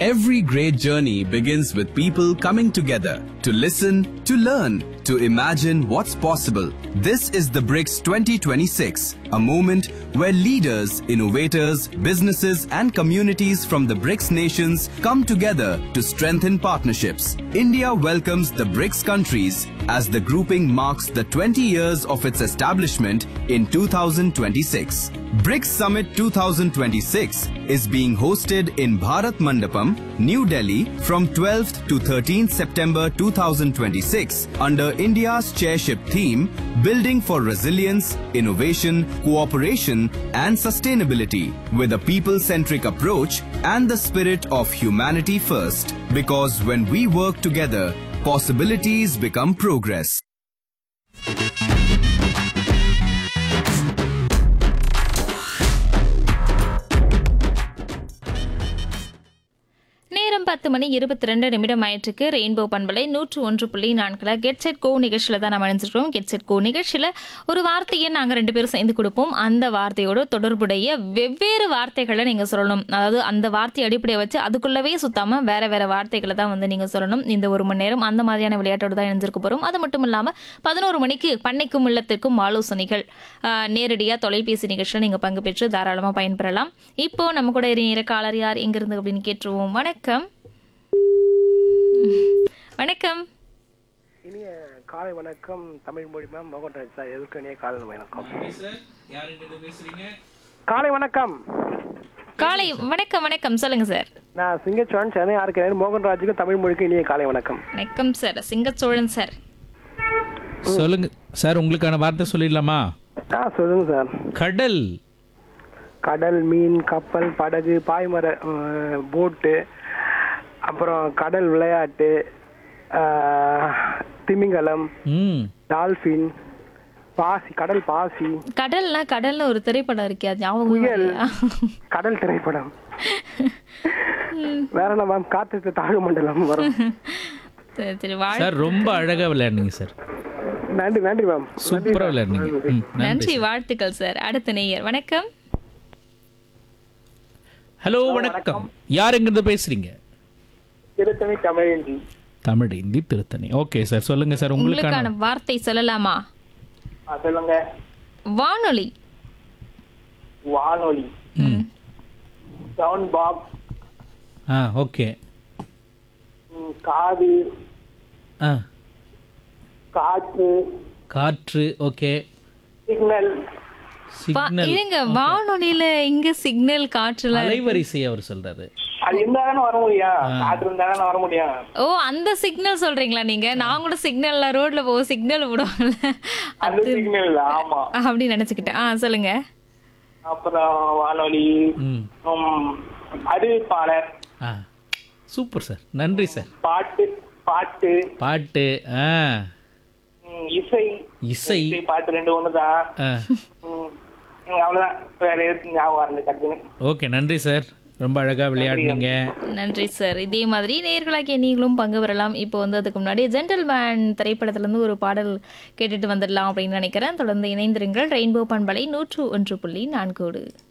Every great journey begins with people coming together to listen, to learn, to imagine what's possible. This is the BRICS 2026, a moment where leaders, innovators, businesses, and communities from the BRICS nations come together to strengthen partnerships. India welcomes the BRICS countries as the grouping marks the 20 years of its establishment in 2026. BRICS Summit 2026 is being hosted in Bharat Mandapam, New Delhi from 12th to 13th September 2026 under India's chairship theme Building for Resilience, Innovation, Cooperation and Sustainability with a people-centric approach and the spirit of humanity first. Because when we work together, possibilities become progress. நேரம் பத்து மணி இருபத்தி ரெண்டு நிமிடம் ஆயிற்றுக்கு rainbow பண்பலை நூற்று ஒன்று புள்ளி நான்கில் கெட் செட் கோ நிகழ்ச்சியில் தான் நம்ம அணிஞ்சிருக்கோம் கெட் செட் கோ நிகழ்ச்சியில் ஒரு வார்த்தையை நாங்கள் ரெண்டு பேரும் சேர்ந்து கொடுப்போம் அந்த வார்த்தையோட தொடர்புடைய வெவ்வேறு வார்த்தைகளை நீங்கள் சொல்லணும் அதாவது அந்த வார்த்தையை அடிப்படையை வச்சு அதுக்குள்ளவே சுத்தாமல் வேற வேற வார்த்தைகளை தான் வந்து நீங்கள் சொல்லணும் இந்த ஒரு மணி நேரம் அந்த மாதிரியான விளையாட்டோடு தான் இணைஞ்சிருக்க போகிறோம் அது மட்டும் இல்லாமல் பதினோரு மணிக்கு பண்ணைக்கும் இல்லத்திற்கும் ஆலோசனைகள் நேரடியாக தொலைபேசி நிகழ்ச்சியில் நீங்கள் பங்கு பெற்று தாராளமாக பயன்பெறலாம் இப்போ நம்ம கூட இருக்கிற காலர் யார் எங்கிருந்து அப்படின்னு கேட்டுருவோம் வணக்கம் வணக்கம் இனிய காலை வணக்கம் தமிழ் மொழி மேம் மோகன்ராஜ் சார் எதுக்கு இனிய காலை வணக்கம் காலை வணக்கம் காலை வணக்கம் வணக்கம் சொல்லுங்க சார் நான் சிங்கச்சோழன் சென்னை ஆர்கிறேன் மோகன்ராஜுக்கு தமிழ் மொழிக்கு இனிய காலை வணக்கம் வணக்கம் சார் சிங்கச்சோழன் சார் சொல்லுங்க சார் உங்களுக்கான வார்த்தை சொல்லிடலாமா ஆ சொல்லுங்க சார் கடல் கடல் மீன் கப்பல் படகு பாய்மர அஹ், போட்டு அப்புறம் கடல் விளையாட்டு அஹ், திமிங்கலம் ம் டால்பின் பாசி கடல் பாசி கடல்னா கடல்னு ஒரு திரைப்படம் இருக்கே அது ஞாபகம் புயல் இல்லையா? கடல் திரைப்படம் வேற என்ன மேம் காத்து தாழ்வு மண்டலம் வரும் சரி சரி வாழ் சார் ரொம்ப அழகா விளையாடுனீங்க சார் நன்றி நன்றி மேம் சூப்பரா விளையாடுனீங்க ம், நன்றி நன்றி வாழ்த்துக்கள் சார் அடுத்த நேயர் வணக்கம் ஹலோ வணக்கம் யார் எங்கிருந்து பேசுறீங்க திருத்தணி தமிழஞ்சி தமிழ் இந்தி திருத்தணி ஓகே சார் சொல்லுங்க சார் உங்களுக்கான உங்களுக்கான வார்த்தை சொல்லலாமா சொல்லுங்க வானொலி வானொலி ம் சவுண்ட் பாக்ஸ் ஆ ஓகே காது ஆ காற்று காற்று ஓகே சிக்னல் வா- சிக்னல் இருங்க வானொலியில இங்க சிக்னல் காற்றுல அலைவரிசை அவர் சொல்றாரு அது இருந்தா தானே வர முடியும் காற்று இருந்தா தானே வர முடியும் ஓ அந்த சிக்னல் சொல்றீங்களா நீங்க நான் கூட சிக்னல்ல ரோட்ல போ சிக்னல் விடுவாங்கல்ல அந்த சிக்னல் ஆமா அப்படி நினைச்சுக்கிட்டேன் ஆ சொல்லுங்க அப்புறம் வானொலி ம் உம், அறிவிப்பாளர் ஆ சூப்பர் சார் நன்றி சார் பாட்டு பாட்டு பாட்டு ஆ உம், இசை இசை இசை பாட்டு ரெண்டு ஒண்ணுதான் ஆ உம், உம், அவ்வளவுதான் வேற எதுவும் ஞாபகம் வரல டக்குன்னு ஓகே நன்றி சார் ரொம்ப அழகா விளையாடுனீங்க நன்றி சார் இதே மாதிரி நேர்களாகிய நீங்களும் பங்கு பெறலாம் இப்போ வந்து அதுக்கு முன்னாடி ஜென்டல்மேன் திரைப்படத்திலிருந்து ஒரு பாடல் கேட்டுட்டு வந்துடலாம் அப்படின்னு நினைக்கிறேன் தொடர்ந்து இணைந்திருங்கள் ரெயின்போ பண்பலை நூற்று ஒன்று புள்ளி நான்கோடு